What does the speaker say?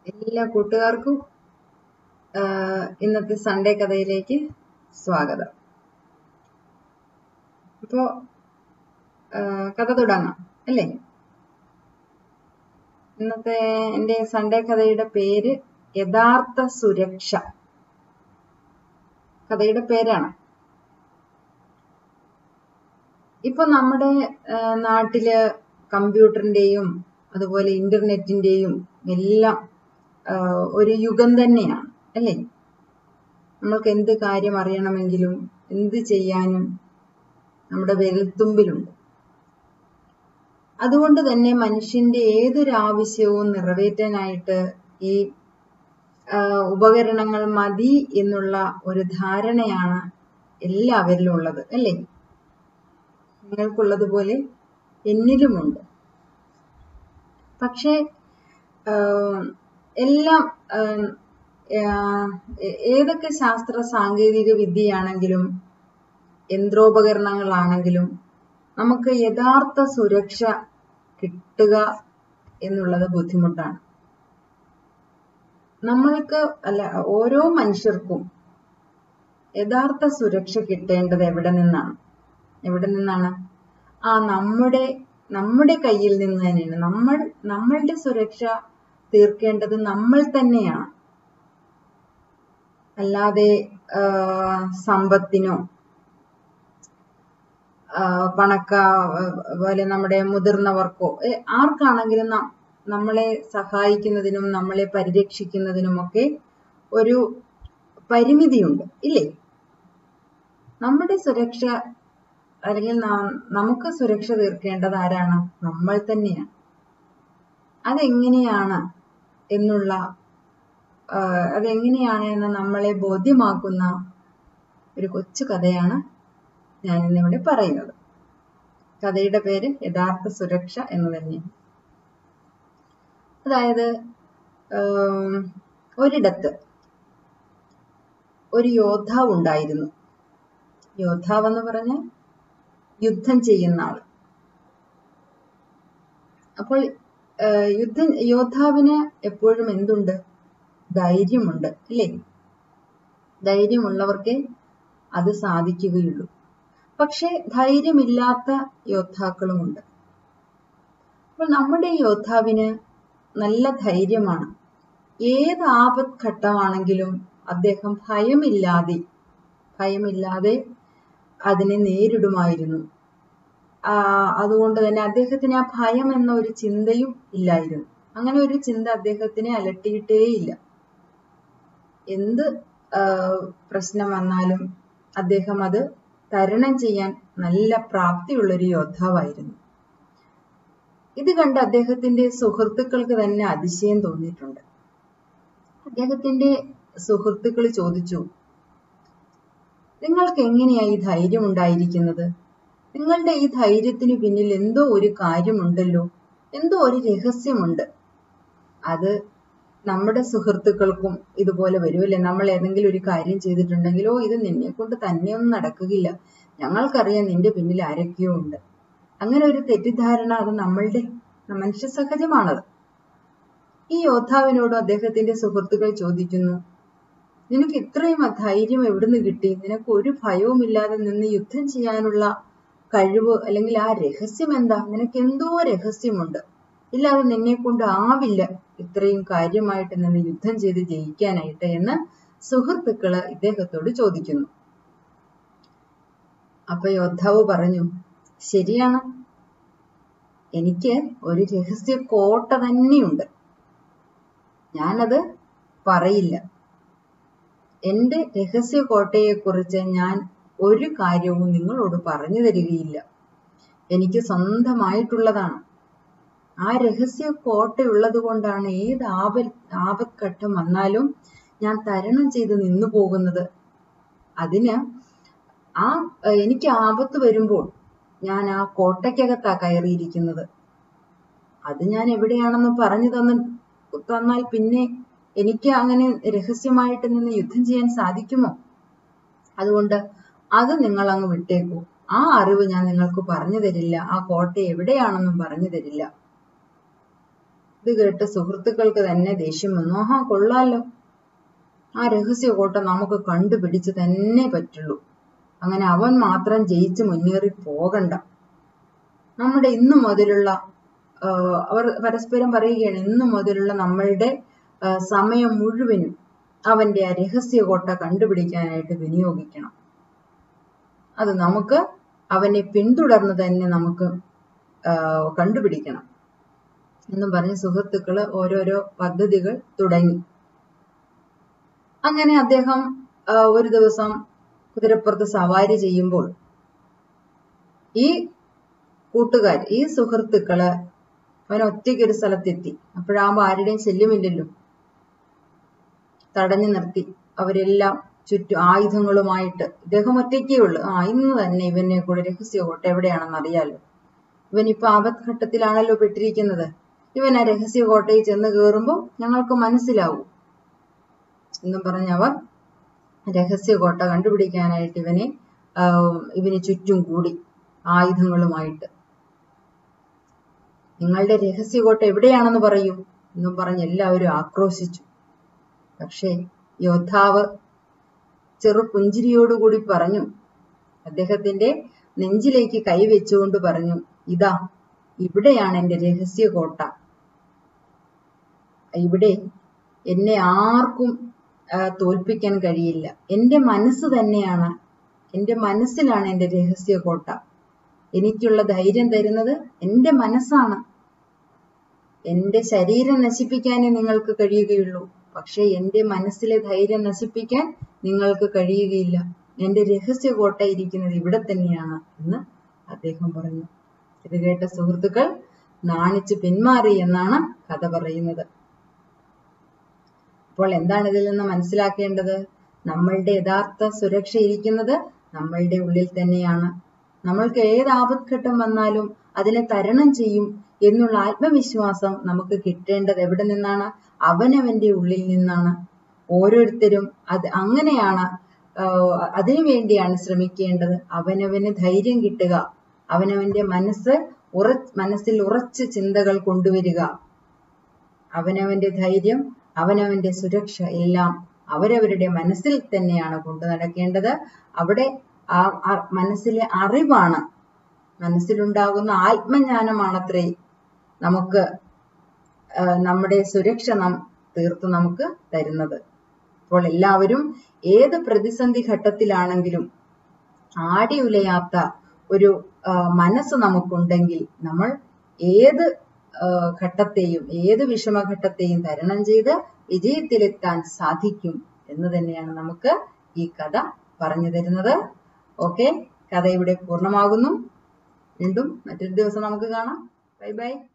എല്ലാ കൂട്ടുകാർക്കും ആഹ് ഇന്നത്തെ സൺഡേ കഥയിലേക്ക് സ്വാഗതം ഇപ്പോ ആഹ് കഥ തുടങ്ങാം അല്ലേ ഇന്നത്തെ എൻ്റെ സൺഡേ കഥയുടെ പേര് യഥാർത്ഥ സുരക്ഷ കഥയുടെ പേരാണ് ഇപ്പൊ നമ്മുടെ ആഹ് നാട്ടില് കമ്പ്യൂട്ടറിന്റെയും അതുപോലെ ഇന്റർനെറ്റിന്റെയും എല്ലാം ആഹ് ഒരു യുഗം തന്നെയാണ് അല്ലേ നമ്മൾക്ക് എന്ത് കാര്യം അറിയണമെങ്കിലും എന്ത് ചെയ്യാനും നമ്മുടെ വിരൽത്തുമ്പിലുണ്ട് അതുകൊണ്ട് തന്നെ മനുഷ്യന്റെ ഏതൊരു ആവശ്യവും നിറവേറ്റാനായിട്ട് ഈ ആഹ് ഉപകരണങ്ങൾ മതി എന്നുള്ള ഒരു ധാരണയാണ് എല്ലാവരിലും ഉള്ളത് അല്ലേ നിങ്ങൾക്കുള്ളതുപോലെ എന്നിലുമുണ്ട് പക്ഷേ ആഹ് എല്ലാം ആഹ് ആഹ് ഏതൊക്കെ ശാസ്ത്ര സാങ്കേതിക വിദ്യയാണെങ്കിലും യന്ത്രോപകരണങ്ങളാണെങ്കിലും നമുക്ക് യഥാർത്ഥ സുരക്ഷ കിട്ടുക എന്നുള്ളത് ബുദ്ധിമുട്ടാണ് നമ്മൾക്ക് അല്ല ഓരോ മനുഷ്യർക്കും യഥാർത്ഥ സുരക്ഷ കിട്ടേണ്ടത് എവിടെ നിന്നാണ് എവിടെ നിന്നാണ് ആ നമ്മുടെ നമ്മുടെ കയ്യിൽ നിന്ന് തന്നെയാണ് നമ്മൾ നമ്മളുടെ സുരക്ഷ തീർക്കേണ്ടത് നമ്മൾ തന്നെയാണ് അല്ലാതെ ആഹ് സമ്പത്തിനോ ആഹ് പണക്ക പോലെ നമ്മുടെ മുതിർന്നവർക്കോ ഏ- ആർക്കാണെങ്കിലും ന- നമ്മളെ സഹായിക്കുന്നതിനും നമ്മളെ പരിരക്ഷിക്കുന്നതിനുമൊക്കെ ഒരു പരിമിതിയുണ്ട് ഇല്ലേ നമ്മുടെ സുരക്ഷ അല്ലെങ്കിൽ ന- നമുക്ക് സുരക്ഷ തീർക്കേണ്ടത് ആരാണ് നമ്മൾ തന്നെയാണ് അതെങ്ങനെയാണ് എന്നുള്ള ആഹ് അതെങ്ങനെയാണ് എന്ന് നമ്മളെ ബോധ്യമാക്കുന്ന ഒരു കൊച്ചു കഥയാണ് ഞാൻ ഇന്നിവിടെ പറയുന്നത് കഥയുടെ പേര് യഥാർത്ഥ സുരക്ഷ എന്ന് തന്നെയാണ് അതായത് ആം, ഒരിടത്ത് ഒരു യോദ്ധാവ് ഉണ്ടായിരുന്നു യോദ്ധാവ് എന്ന് പറഞ്ഞാൽ യുദ്ധം ചെയ്യുന്ന ആള് അപ്പോൾ ആഹ് യുദ്ധം യോദ്ധാവിന് എപ്പോഴും എന്തുണ്ട് ധൈര്യമുണ്ട് അല്ലേ ധൈര്യമുള്ളവർക്കേ അത് സാധിക്കുകയുള്ളൂ പക്ഷെ ധൈര്യമില്ലാത്ത യോദ്ധാക്കളുമുണ്ട് അപ്പോൾ നമ്മുടെ യോദ്ധാവിന് നല്ല ധൈര്യമാണ് ഏത് ആപത് ഘട്ടമാണെങ്കിലും അദ്ദേഹം ഭയമില്ലാതെ ഭയമില്ലാതെ അതിനെ നേരിടുമായിരുന്നു ആ, അതുകൊണ്ട് തന്നെ അദ്ദേഹത്തിന് ആ ഭയം എന്ന ഒരു ചിന്തയും ഇല്ലായിരുന്നു അങ്ങനെ ഒരു ചിന്ത അദ്ദേഹത്തിനെ അലട്ടിയിട്ടേയില്ല എന്ത് ആ, പ്രശ്നം വന്നാലും അദ്ദേഹം അത് തരണം ചെയ്യാൻ നല്ല പ്രാപ്തിയുള്ള ഒരു യോദ്ധാവായിരുന്നു ഇത് കണ്ട് അദ്ദേഹത്തിന്റെ സുഹൃത്തുക്കൾക്ക് തന്നെ അതിശയം തോന്നിയിട്ടുണ്ട് അദ്ദേഹത്തിന്റെ സുഹൃത്തുക്കൾ ചോദിച്ചു നിങ്ങൾക്ക് എങ്ങനെയാ ഈ ധൈര്യം ഉണ്ടായിരിക്കുന്നത് നിങ്ങളുടെ ഈ ധൈര്യത്തിന് പിന്നിൽ എന്തോ ഒരു കാര്യമുണ്ടല്ലോ എന്തോ ഒരു രഹസ്യമുണ്ട് അത് നമ്മുടെ സുഹൃത്തുക്കൾക്കും ഇതുപോലെ വരുമല്ലേ നമ്മൾ ഏതെങ്കിലും ഒരു കാര്യം ചെയ്തിട്ടുണ്ടെങ്കിലോ ഇത് നിന്നെ കൊണ്ട് തന്നെയൊന്നും നടക്കുകയില്ല ഞങ്ങൾക്കറിയാം നിന്റെ പിന്നിൽ ആരൊക്കെയോ ഉണ്ട് അങ്ങനെ ഒരു തെറ്റിദ്ധാരണ അത് നമ്മളുടെ മനുഷ്യ സഹജമാണത് ഈ യോദ്ധാവിനോട് അദ്ദേഹത്തിന്റെ സുഹൃത്തുക്കൾ ചോദിക്കുന്നു നിനക്ക് ഇത്രയും ധൈര്യം എവിടുന്ന് കിട്ടി നിനക്ക് ഒരു ഭയവുമില്ലാതെ നിന്ന് യുദ്ധം ചെയ്യാനുള്ള കഴിവ് അല്ലെങ്കിൽ ആ രഹസ്യം എന്താ നിനക്ക് എന്തോ രഹസ്യമുണ്ട് ഇല്ലാതെ നിന്നെ കൊണ്ട് ആവില്ല ഇത്രയും കാര്യമായിട്ട് നിന്ന് യുദ്ധം ചെയ്ത് ജയിക്കാനായിട്ട് എന്ന് സുഹൃത്തുക്കള് ഇദ്ദേഹത്തോട് ചോദിക്കുന്നു അപ്പൊ യോദ്ധാവ് പറഞ്ഞു ശരിയാണ് എനിക്ക് ഒരു രഹസ്യ കോട്ട തന്നെയുണ്ട് ഞാനത് പറയില്ല എന്റെ രഹസ്യ കോട്ടയെക്കുറിച്ച് ഞാൻ ഒരു കാര്യവും നിങ്ങളോട് പറഞ്ഞു തരികയില്ല എനിക്ക് സ്വന്തമായിട്ടുള്ളതാണ് ആ രഹസ്യ കോട്ടയുള്ളത് കൊണ്ടാണ് ഏത് ആപൽ ആപത്ഘട്ടം വന്നാലും ഞാൻ തരണം ചെയ്ത് നിന്നു പോകുന്നത് അതിന് ആ ഏഹ് എനിക്ക് ആപത്ത് വരുമ്പോൾ ഞാൻ ആ കോട്ടയ്ക്കകത്താ കയറിയിരിക്കുന്നത് അത് ഞാൻ എവിടെയാണെന്ന് പറഞ്ഞു തന്ന് തന്നാൽ പിന്നെ എനിക്ക് അങ്ങനെ രഹസ്യമായിട്ട് നിന്ന് യുദ്ധം ചെയ്യാൻ സാധിക്കുമോ അതുകൊണ്ട് അത് നിങ്ങൾ അങ്ങ് വിട്ടേക്കൂ ആ അറിവ് ഞാൻ നിങ്ങൾക്ക് പറഞ്ഞു തരില്ല ആ കോട്ട എവിടെയാണെന്നും പറഞ്ഞു തരില്ല ഇത് കേട്ട് സുഹൃത്തുക്കൾക്ക് തന്നെ ദേഷ്യം വന്നു ആഹാ കൊള്ളാലോ ആ രഹസ്യ കോട്ട നമുക്ക് കണ്ടുപിടിച്ച് തന്നെ പറ്റുള്ളൂ അങ്ങനെ അവൻ മാത്രം ജയിച്ച് മുന്നേറി പോകണ്ട നമ്മുടെ ഇന്നു മുതലുള്ള ആ, അവർ പരസ്പരം പറയുകയാണ് ഇന്നു മുതലുള്ള നമ്മളുടെ ആ, സമയം മുഴുവനും അവന്റെ ആ രഹസ്യ കോട്ട കണ്ടുപിടിക്കാനായിട്ട് വിനിയോഗിക്കണം അത് നമുക്ക് അവനെ പിന്തുടർന്ന് തന്നെ നമുക്ക് ആ, കണ്ടുപിടിക്കണം എന്നും പറഞ്ഞ് സുഹൃത്തുക്കള് ഓരോരോ പദ്ധതികൾ തുടങ്ങി അങ്ങനെ അദ്ദേഹം ആ, ഒരു ദിവസം കുതിരപ്പുറത്ത് സവാരി ചെയ്യുമ്പോൾ ഈ കൂട്ടുകാർ ഈ സുഹൃത്തുക്കള് അവൻ ഒറ്റയ്ക്ക് ഒരു സ്ഥലത്തെത്തി അപ്പോഴാകുമ്പോ ആരുടെയും ശല്യമില്ലല്ലോ തടഞ്ഞു നിർത്തി അവരെല്ലാം ചുറ്റും ആയുധങ്ങളുമായിട്ട് ഇദ്ദേഹം ഒറ്റയ്ക്കേ ഉള്ളു ആ ഇന്ന് തന്നെ ഇവനെ കൂടെ രഹസ്യ കോട്ട എവിടെയാണെന്ന് അറിയാലോ ഇവൻ ഇപ്പൊ ആപത്ഘട്ടത്തിലാണല്ലോ പെട്ടിരിക്കുന്നത് ഇവൻ ആ രഹസ്യ കോട്ടയിൽ ചെന്ന് കയറുമ്പോൾ ഞങ്ങൾക്ക് മനസ്സിലാവും എന്നും പറഞ്ഞവർ രഹസ്യ കോട്ട കണ്ടുപിടിക്കാനായിട്ട് ഇവനെ ആ, ഇവന് ചുറ്റും കൂടി ആയുധങ്ങളുമായിട്ട് നിങ്ങളുടെ രഹസ്യ കോട്ട എവിടെയാണെന്ന് പറയൂ എന്നും പറഞ്ഞ് എല്ലാവരും ആക്രോശിച്ചു പക്ഷേ യോദ്ധാവ് ചെറു പുഞ്ചിരിയോടുകൂടി പറഞ്ഞു അദ്ദേഹത്തിന്റെ നെഞ്ചിലേക്ക് കൈവച്ചുകൊണ്ട് പറഞ്ഞു ഇതാ ഇവിടെയാണ് എന്റെ രഹസ്യ കോട്ട ഇവിടെ എന്നെ ആർക്കും ആ, തോൽപ്പിക്കാൻ കഴിയില്ല എന്റെ മനസ്സ് തന്നെയാണ് എന്റെ മനസ്സിലാണ് എന്റെ രഹസ്യ കോട്ട എനിക്കുള്ള ധൈര്യം തരുന്നത് എന്റെ മനസ്സാണ് എന്റെ ശരീരം നശിപ്പിക്കാനേ നിങ്ങൾക്ക് കഴിയുകയുള്ളൂ പക്ഷെ എന്റെ മനസ്സിലെ ധൈര്യം നശിപ്പിക്കാൻ നിങ്ങൾക്ക് കഴിയുകയില്ല എന്റെ രഹസ്യ കോട്ട ഇരിക്കുന്നത് ഇവിടെ തന്നെയാണ് എന്ന് അദ്ദേഹം പറഞ്ഞു ഇത് കേട്ട സുഹൃത്തുക്കൾ നാണിച്ചു പിന്മാറി എന്നാണ് കഥ പറയുന്നത് അപ്പോൾ എന്താണ് ഇതിൽ നിന്ന് മനസ്സിലാക്കേണ്ടത് നമ്മളുടെ യഥാർത്ഥ സുരക്ഷ ഇരിക്കുന്നത് നമ്മളുടെ ഉള്ളിൽ തന്നെയാണ് നമ്മൾക്ക് ഏത് ആപത്ഘട്ടം വന്നാലും അതിനെ തരണം ചെയ്യും എന്നുള്ള ആത്മവിശ്വാസം നമുക്ക് കിട്ടേണ്ടത് എവിടെ നിന്നാണ് അവനവന്റെ ഉള്ളിൽ നിന്നാണ് ഓരോരുത്തരും അത് അങ്ങനെയാണ് ആഹ് അതിനു വേണ്ടിയാണ് ശ്രമിക്കേണ്ടത് അവനവന് ധൈര്യം കിട്ടുക അവനവന്റെ മനസ്സ് ഉറ മനസ്സിൽ ഉറച്ച ചിന്തകൾ കൊണ്ടുവരിക അവനവന്റെ ധൈര്യം അവനവന്റെ സുരക്ഷ എല്ലാം അവരവരുടെ മനസ്സിൽ തന്നെയാണ് കൊണ്ടു നടക്കേണ്ടത് അവിടെ ആ ആ മനസ്സിലെ അറിവാണ് മനസ്സിലുണ്ടാകുന്ന ആത്മജ്ഞാനമാണത്രേ നമുക്ക് ആ, നമ്മുടെ സുരക്ഷ നാം തീർത്ത് നമുക്ക് തരുന്നത് അപ്പോൾ എല്ലാവരും ഏത് പ്രതിസന്ധി ഘട്ടത്തിലാണെങ്കിലും ആടി ഉലയാത്ത ഒരു ആ, മനസ്സ് നമുക്കുണ്ടെങ്കിൽ നമ്മൾ ഏത് ആ, ഘട്ടത്തെയും ഏത് വിഷമഘട്ടത്തെയും തരണം ചെയ്ത് വിജയത്തിലെത്താൻ സാധിക്കും എന്ന് തന്നെയാണ് നമുക്ക് ഈ കഥ പറഞ്ഞു തരുന്നത് ഓക്കെ കഥ ഇവിടെ പൂർണ്ണമാകുന്നു വീണ്ടും മറ്റൊരു ദിവസം നമുക്ക് കാണാം ബൈ ബൈ